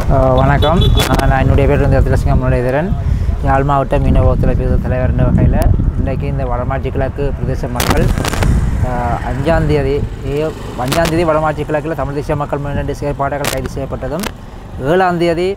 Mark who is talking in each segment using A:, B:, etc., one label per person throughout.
A: அஹ் வணக்கம் அஹ் நான் என்னுடைய பேர் வந்து ரத்திலசிங்கம் முரளிதரன் யாழ் மாவட்ட மீனவ ஒத்துழைப்பு தலைவர் என்ற வகையில் இன்றைக்கு இந்த வடமாட்சி கிழக்கு பிரதேச மக்கள் அஹ் அஞ்சாம் தேதி ஏ- அஞ்சாம் தேதி வடமாட்சி கிழக்கில் தமிழ் தேசிய மக்கள் முன்னணி செயற்பாடுகள் கைது செய்யப்பட்டதும் ஏழாம் தேதி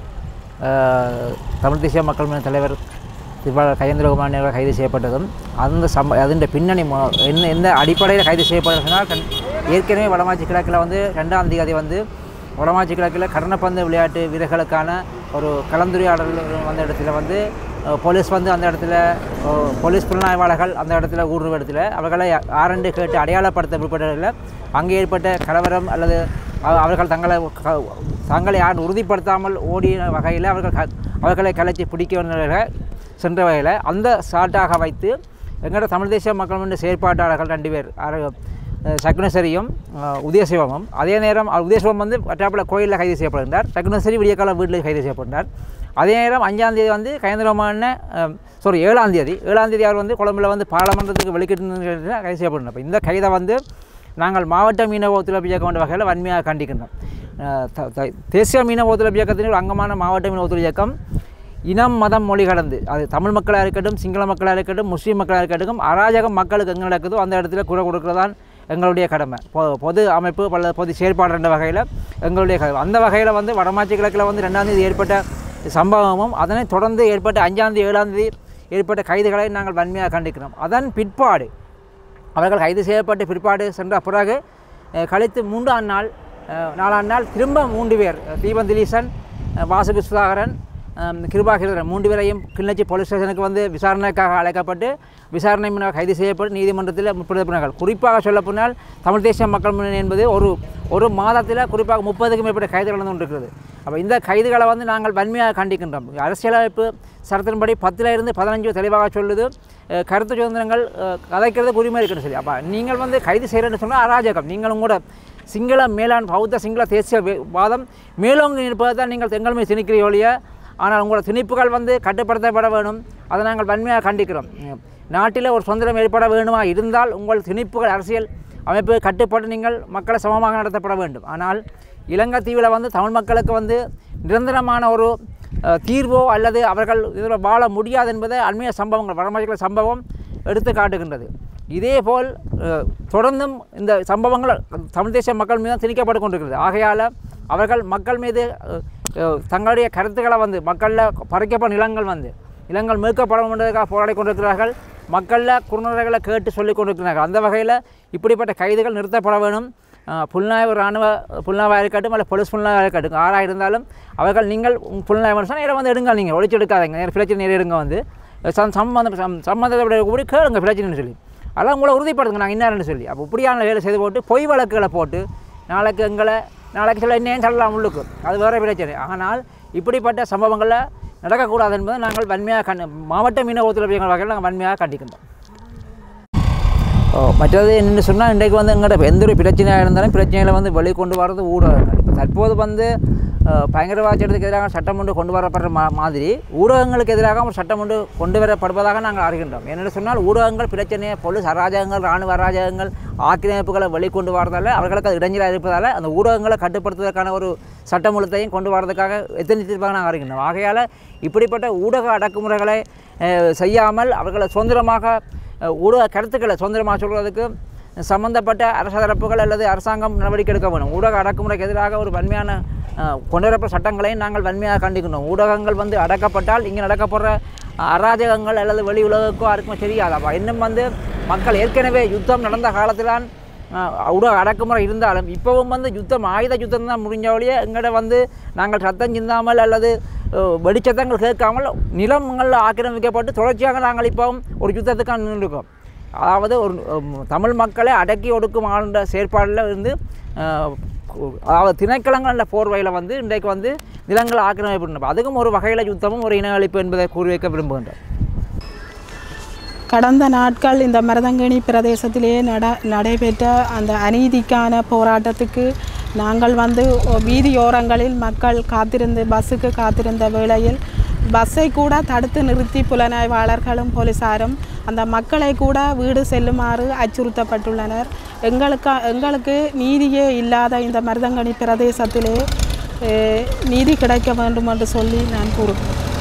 A: அஹ், தமிழ் தேசிய மக்கள் முன்னணி தலைவர் திருவாளர் கயேந்திரகுமார் அவர்கள் கைது செய்யப்பட்டதும் அந்த சம்ப அதன் பின்னணி மொ- என்ன எந்த அடிப்படையில் கைது செய்யப்பட்டதுனால் கண் ஏற்கனவே வடமாட்சி கிழக்கில் வந்து ரெண்டாம் தேதி வந்து வடமாட்சி கிழக்கில் கர்ணப்பந்து விளையாட்டு வீரர்களுக்கான ஒரு கலந்துரையாடல் வந்த இடத்துல வந்து அஹ், போலீஸ் வந்து அந்த இடத்துல அஹ், போலீஸ் புலனாய்வாளர்கள் அந்த இடத்துல ஊடுருவ இடத்துல அவர்களை ஆரண்டு கேட்டு அடையாளப்படுத்த முற்பட்டதில் அங்கே ஏற்பட்ட கலவரம் அல்லது அவ- அவர்கள் தங்களை க- தங்களை யாரும் உறுதிப்படுத்தாமல் ஓடிய வகையில் அவர்கள் க- அவர்களை கலைச்சி பிடிக்க வந்தவர்கள் சென்ற வகையில் அந்த சாட்டாக வைத்து எங்களோட தமிழ் தேசிய மக்கள் முன்னணி செயற்பாட்டாளர்கள் ரெண்டு பேர் அர- அஹ் சக்குனேஸ்வரியும் அஹ் உதயசிவமும் அதே நேரம் அவர் உதயசிவம் வந்து பட்டாப்பில் கோயிலில் கைது செய்யப்படுகின்றார் சக்குனேஸ்வரி விடியக்கால வீட்டில் கைது செய்யப்படுகிறார் அதே நேரம் அஞ்சாம் தேதி வந்து கயந்திரமான சாரி ஏழாம் தேதி ஏழாம் தேதி அவர் வந்து கொழம்புல வந்து பாராளுமன்றத்துக்கு வெளிக்கிட்டு கைது செய்யப்படுகிறார் அப்ப இந்த கைதை வந்து நாங்கள் மாவட்ட மீனவ ஒத்துழைப்பு இயக்கம் என்ற வகையில் வன்மையாக கண்டிக்கின்றோம் அஹ் த- த- தேசிய மீனவ ஒத்துழைப்பு இயக்கத்தின் ஒரு அங்கமான மாவட்ட மீனவ ஒத்துழைப்பு இயக்கம் இனம் மதம் மொழி கடந்து அது தமிழ் மக்களாக இருக்கட்டும் சிங்கள மக்களாக இருக்கட்டும் முஸ்லீம் மக்களாக இருக்கட்டும் அராஜகம் மக்களுக்கு எங்கே நடக்குதோ அந்த இடத்துல குறை கொடுக்கறதான் எங்களுடைய கடமை பொ- பொது அமைப்பு பல பொது செயற்பாடு என்ற வகையில் எங்களுடைய கடமை அந்த வகையில் வந்து வடமாட்சி கிழக்கில் வந்து ரெண்டாம் தேதி ஏற்பட்ட சம்பவமும் அதனை தொடர்ந்து ஏற்பட்ட அஞ்சாம் தேதி ஏழாம் தேதி ஏற்பட்ட கைதுகளை நாங்கள் வன்மையாக கண்டிக்கிறோம் அதன் பிற்பாடு அவர்கள் கைது செய்யப்பட்டு பிற்பாடு சென்ற பிறகு அஹ், கழித்து மூன்றாம் நாள் அஹ், நாலாம் நாள் திரும்ப மூன்று பேர் அஹ், தீபன் திலீசன் அஹ், வாசுகி சுதாகரன் அஹ், கிருபாகிருதரன் மூன்று பேரையும் கிளிநொச்சி போலீஸ் ஸ்டேஷனுக்கு வந்து விசாரணைக்காக அழைக்கப்பட்டு விசாரணை முன்னர் கைது செய்யப்பட்டு நீதிமன்றத்தில் முற்படுத்தினார்கள் குறிப்பாக சொல்லப்போனால் தமிழ் தேசிய மக்கள் முன்னணி என்பது ஒரு ஒரு மாதத்தில் குறிப்பாக முப்பதுக்கும் மேற்பட்ட கைதுகள் நடந்து கொண்டிருக்கிறது அப்போ இந்த கைதுகளை வந்து நாங்கள் வன்மையாக கண்டிக்கின்றோம் அரசியலமைப்பு சரத்தின்படி பத்தில் இருந்து பதினஞ்சு தெளிவாக சொல்லுது அஹ், கருத்து சுதந்திரங்கள் அஹ், கதைக்கிறதுக்கு உரிமை இருக்குன்னு சொல்லி அப்போ நீங்கள் வந்து கைது செய்கிறேன்னு சொன்னால் அராஜகம் நீங்களும் கூட சிங்கள மேலாண் பௌத்த சிங்கள தேசிய வே- வாதம் மேலோங்கி இருப்பதை தான் நீங்கள் எங்கள் மீது திணிக்கிறீங்க ஒழிய ஆனால் உங்களோட திணிப்புகள் வந்து கட்டுப்படுத்தப்பட வேணும் அதை நாங்கள் வன்மையாக கண்டிக்கிறோம் நாட்டில் ஒரு சுதந்திரம் ஏற்பட வேண்டுமா இருந்தால் உங்கள் திணிப்புகள் அரசியல் அமைப்பு கட்டுப்பட்டு நீங்கள் மக்களை சமமாக நடத்தப்பட வேண்டும் ஆனால் இலங்கை தீவில் வந்து தமிழ் மக்களுக்கு வந்து நிரந்தரமான ஒரு அஹ், தீர்வோ அல்லது அவர்கள் இதில் வாழ முடியாது என்பதை அண்மைய சம்பவங்கள் வடமாநில சம்பவம் எடுத்து காட்டுகின்றது இதேபோல் அஹ், தொடர்ந்தும் இந்த சம்பவங்கள் தமிழ் தேசிய மக்கள் மீது திணிக்கப்பட்டு கொண்டிருக்கிறது ஆகையால் அவர்கள் மக்கள் மீது அஹ், அஹ், தங்களுடைய கருத்துக்களை வந்து மக்களில் பறிக்கப்பட்ட நிலங்கள் வந்து நிலங்கள் மீட்கப்பட வேண்டியதுக்காக போராடி கொண்டிருக்கிறார்கள் மக்களில் குறுநர்களை கேட்டு சொல்லிக் கொண்டிருக்கிறார்கள் அந்த வகையில் இப்படிப்பட்ட கைதுகள் நிறுத்தப்பட வேணும் அஹ், புலனாய்வு இராணுவ புலனாய்வாக இருக்கட்டும் அல்ல போலீஸ் புலனாய்வாக இருக்கட்டும் ஆறாக இருந்தாலும் அவர்கள் நீங்கள் உங்க புலனாய்வு சொன்னால் நேரம் வந்து எடுங்க நீங்கள் ஒழிச்சு எடுக்காதீங்க நேரம் பிரச்சனை நேரம் எடுங்க வந்து சம் சம்பந்தம் சம் சம்மந்தப்பட்ட கூடி கேளுங்க பிரச்சனைன்னு சொல்லி அதெல்லாம் உங்களை உறுதிப்படுத்துங்க நாங்கள் என்னன்னு சொல்லி அப்போ இப்படியான வேலை செய்து போட்டு பொய் வழக்குகளை போட்டு நாளைக்கு எங்களை நாளைக்கு சொல்ல என்னன்னு சொல்லலாம் உள்ளுக்கு அது வேறு பிரச்சனை ஆனால் இப்படிப்பட்ட சம்பவங்களில் நடக்கக்கூடாது என்பதை நாங்கள் வன்மையாக கண் மாவட்ட மீனவ ஒத்துழைப்பு வகையில் நாங்கள் வன்மையாக கண்டிக்கின்றோம் ஓ, மற்றது என்னென்னு சொன்னால் இன்றைக்கு வந்து எங்கள்கிட்ட எந்த ஒரு பிரச்சனையாக இருந்தாலும் பிரச்சனைகளை வந்து வெளிக்கொண்டு வர்றது ஊடகங்கள் இப்போ தற்போது வந்து அஹ், பயங்கரவாத சட்டத்துக்கு எதிராக சட்டம் ஒன்று கொண்டு வரப்படுற மா மாதிரி ஊடகங்களுக்கு எதிராக ஒரு சட்டம் ஒன்று கொண்டு வரப்படுவதாக நாங்கள் அறிகின்றோம் என்னென்னு சொன்னால் ஊடகங்கள் பிரச்சனையை போலீஸ் அராஜகங்கள் இராணுவ அராஜகங்கள் ஆக்கிரமிப்புகளை வெளிக்கொண்டு வரதால் அவர்களுக்கு அது இடைஞ்சலாக இருப்பதால் அந்த ஊடகங்களை கட்டுப்படுத்துவதற்கான ஒரு சட்டமூலத்தையும் கொண்டு வரதுக்காக எத்தனித்திருப்பாக நாங்கள் அறிகின்றோம் ஆகையால் இப்படிப்பட்ட ஊடக அடக்குமுறைகளை அஹ், செய்யாமல் அவர்களை சுதந்திரமாக அஹ் ஊடக கருத்துக்களை சுதந்திரமாக சொல்கிறதுக்கு சம்பந்தப்பட்ட அரச தரப்புகள் அல்லது அரசாங்கம் நடவடிக்கை எடுக்க வேணும் ஊடக அடக்குமுறைக்கு எதிராக ஒரு வன்மையான அஹ், கொண்டுவரப்பட்ட சட்டங்களையும் நாங்கள் வன்மையாக கண்டிக்கணும் ஊடகங்கள் வந்து அடக்கப்பட்டால் இங்கே நடக்கப்படுற அஹ், அராஜகங்கள் அல்லது வெளி உலகுக்கோ யாருக்குமே தெரியாது அப்போ இன்னும் வந்து மக்கள் ஏற்கனவே யுத்தம் நடந்த காலத்தில்தான் அஹ், ஊடக அடக்குமுறை இருந்தாலும் இப்போவும் வந்து யுத்தம் ஆயுத யுத்தம் தான் முடிஞ்ச வழியே எங்கள்ட வந்து நாங்கள் சத்தம் சிந்தாமல் அல்லது அஹ், வெடிச்சத்தங்கள் கேட்காமல் நிலங்கள் ஆக்கிரமிக்கப்பட்டு தொடர்ச்சியாக நாங்கள் இப்போவும் ஒரு யுத்தத்துக்காக நின்றுருக்கோம் அதாவது ஒரு உம், தமிழ் மக்களை அடக்கி ஒடுக்கும் ஆழ்ந்த செயற்பாடில் இருந்து அஹ், கு- அதாவது திணைக்களங்களில் போர்வையில் வந்து இன்றைக்கு வந்து நிலங்கள் ஆக்கிரமிப்பு அதுக்கும் ஒரு வகையில் யுத்தமும் ஒரு இன அழிப்பு என்பதை கூறி வைக்க விரும்புகின்றேன்
B: கடந்த நாட்கள் இந்த மருதங்கணி பிரதேசத்திலே நட நடைபெற்ற அந்த அநீதிக்கான போராட்டத்துக்கு நாங்கள் வந்து வீதியோரங்களில் மக்கள் காத்திருந்து பஸ்ஸுக்கு காத்திருந்த வேளையில் பஸ்ஸை கூட தடுத்து நிறுத்தி புலனாய்வாளர்களும் போலீசாரும் அந்த மக்களை கூட வீடு செல்லுமாறு அச்சுறுத்தப்பட்டுள்ளனர் எங்களுக்கு எங்களுக்கு நீதியே இல்லாத இந்த மருதங்கணி பிரதேசத்திலே அஹ், நீதி கிடைக்க வேண்டும் என்று சொல்லி நான் கூறுகிறேன்